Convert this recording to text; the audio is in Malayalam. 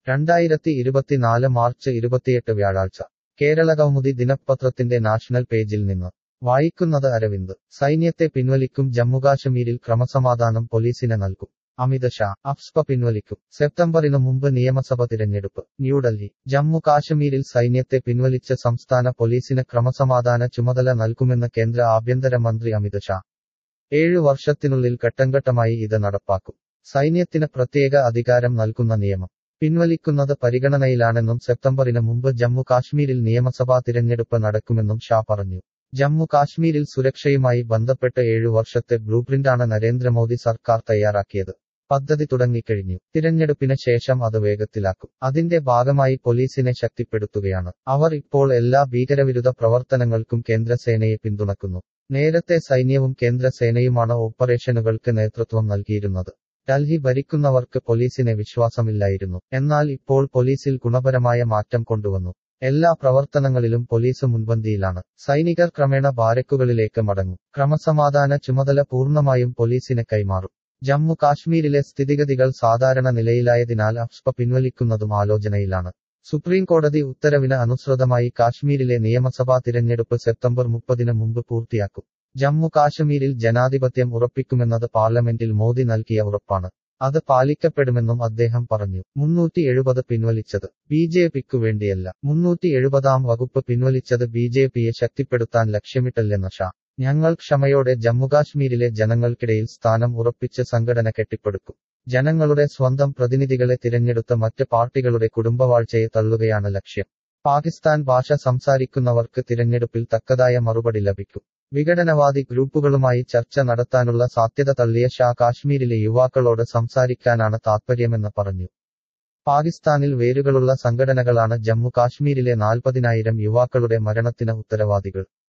രണ്ടായിരത്തി ഇരുപത്തിനാല് മാർച്ച് ഇരുപത്തിയെട്ട് വ്യാഴാഴ്ച കേരള കൗമുദി ദിനപത്രത്തിന്റെ നാഷണൽ പേജിൽ നിന്ന് വായിക്കുന്നത് അരവിന്ദ് സൈന്യത്തെ പിൻവലിക്കും ജമ്മുകാശ്മീരിൽ ക്രമസമാധാനം പോലീസിന് നൽകും അമിത് ഷാ അഫ്സ്പ പിൻവലിക്കും സെപ്റ്റംബറിനു മുമ്പ് നിയമസഭ തിരഞ്ഞെടുപ്പ് ന്യൂഡൽഹി ജമ്മു കാശ്മീരിൽ സൈന്യത്തെ പിൻവലിച്ച സംസ്ഥാന പോലീസിന് ക്രമസമാധാന ചുമതല നൽകുമെന്ന് കേന്ദ്ര ആഭ്യന്തരമന്ത്രി അമിത് ഷാ ഏഴു വർഷത്തിനുള്ളിൽ ഘട്ടംഘട്ടമായി ഇത് നടപ്പാക്കും സൈന്യത്തിന് പ്രത്യേക അധികാരം നൽകുന്ന നിയമം പിൻവലിക്കുന്നത് പരിഗണനയിലാണെന്നും സെപ്റ്റംബറിന് മുമ്പ് ജമ്മു കാശ്മീരിൽ നിയമസഭാ തിരഞ്ഞെടുപ്പ് നടക്കുമെന്നും ഷാ പറഞ്ഞു ജമ്മു കാശ്മീരിൽ സുരക്ഷയുമായി ബന്ധപ്പെട്ട് ഏഴു വർഷത്തെ ബ്ലൂപ്രിന്റാണ് നരേന്ദ്രമോദി സർക്കാർ തയ്യാറാക്കിയത് പദ്ധതി തുടങ്ങിക്കഴിഞ്ഞു തിരഞ്ഞെടുപ്പിന് ശേഷം അത് വേഗത്തിലാക്കും അതിന്റെ ഭാഗമായി പോലീസിനെ ശക്തിപ്പെടുത്തുകയാണ് അവർ ഇപ്പോൾ എല്ലാ ഭീകരവിരുദ്ധ പ്രവർത്തനങ്ങൾക്കും കേന്ദ്രസേനയെ പിന്തുണക്കുന്നു നേരത്തെ സൈന്യവും കേന്ദ്രസേനയുമാണ് ഓപ്പറേഷനുകൾക്ക് നേതൃത്വം നൽകിയിരുന്നത് ഡൽഹി ഭരിക്കുന്നവർക്ക് പോലീസിനെ വിശ്വാസമില്ലായിരുന്നു എന്നാൽ ഇപ്പോൾ പോലീസിൽ ഗുണപരമായ മാറ്റം കൊണ്ടുവന്നു എല്ലാ പ്രവർത്തനങ്ങളിലും പോലീസ് മുൻപന്തിയിലാണ് സൈനികർ ക്രമേണ ബാരക്കുകളിലേക്ക് മടങ്ങും ക്രമസമാധാന ചുമതല പൂർണ്ണമായും പോലീസിന് കൈമാറും ജമ്മു കാശ്മീരിലെ സ്ഥിതിഗതികൾ സാധാരണ നിലയിലായതിനാൽ അഫ്സ്പ പിൻവലിക്കുന്നതും ആലോചനയിലാണ് സുപ്രീം കോടതി ഉത്തരവിന് അനുസൃതമായി കാശ്മീരിലെ നിയമസഭാ തിരഞ്ഞെടുപ്പ് സെപ്റ്റംബർ മുപ്പതിന് മുമ്പ് പൂർത്തിയാക്കും ജമ്മു കാശ്മീരിൽ ജനാധിപത്യം ഉറപ്പിക്കുമെന്നത് പാർലമെന്റിൽ മോദി നൽകിയ ഉറപ്പാണ് അത് പാലിക്കപ്പെടുമെന്നും അദ്ദേഹം പറഞ്ഞു മുന്നൂറ്റി എഴുപത് പിൻവലിച്ചത് ബി ജെ പിക്കു വേണ്ടിയല്ല മുന്നൂറ്റി എഴുപതാം വകുപ്പ് പിൻവലിച്ചത് ബി ജെ പിയെ ശക്തിപ്പെടുത്താൻ ലക്ഷ്യമിട്ടല്ലെന്ന് ഷാ ഞങ്ങൾ ക്ഷമയോടെ ജമ്മുകാശ്മീരിലെ ജനങ്ങൾക്കിടയിൽ സ്ഥാനം ഉറപ്പിച്ച് സംഘടന കെട്ടിപ്പടുക്കും ജനങ്ങളുടെ സ്വന്തം പ്രതിനിധികളെ തിരഞ്ഞെടുത്ത മറ്റ് പാർട്ടികളുടെ കുടുംബവാഴ്ചയെ തള്ളുകയാണ് ലക്ഷ്യം പാകിസ്ഥാൻ ഭാഷ സംസാരിക്കുന്നവർക്ക് തിരഞ്ഞെടുപ്പിൽ തക്കതായ മറുപടി ലഭിക്കും വിഘടനവാദി ഗ്രൂപ്പുകളുമായി ചർച്ച നടത്താനുള്ള സാധ്യത തള്ളിയ ഷാ കാശ്മീരിലെ യുവാക്കളോട് സംസാരിക്കാനാണ് താത്പര്യമെന്ന് പറഞ്ഞു പാകിസ്ഥാനിൽ വേരുകളുള്ള സംഘടനകളാണ് ജമ്മു കാശ്മീരിലെ നാൽപ്പതിനായിരം യുവാക്കളുടെ മരണത്തിന് ഉത്തരവാദികൾ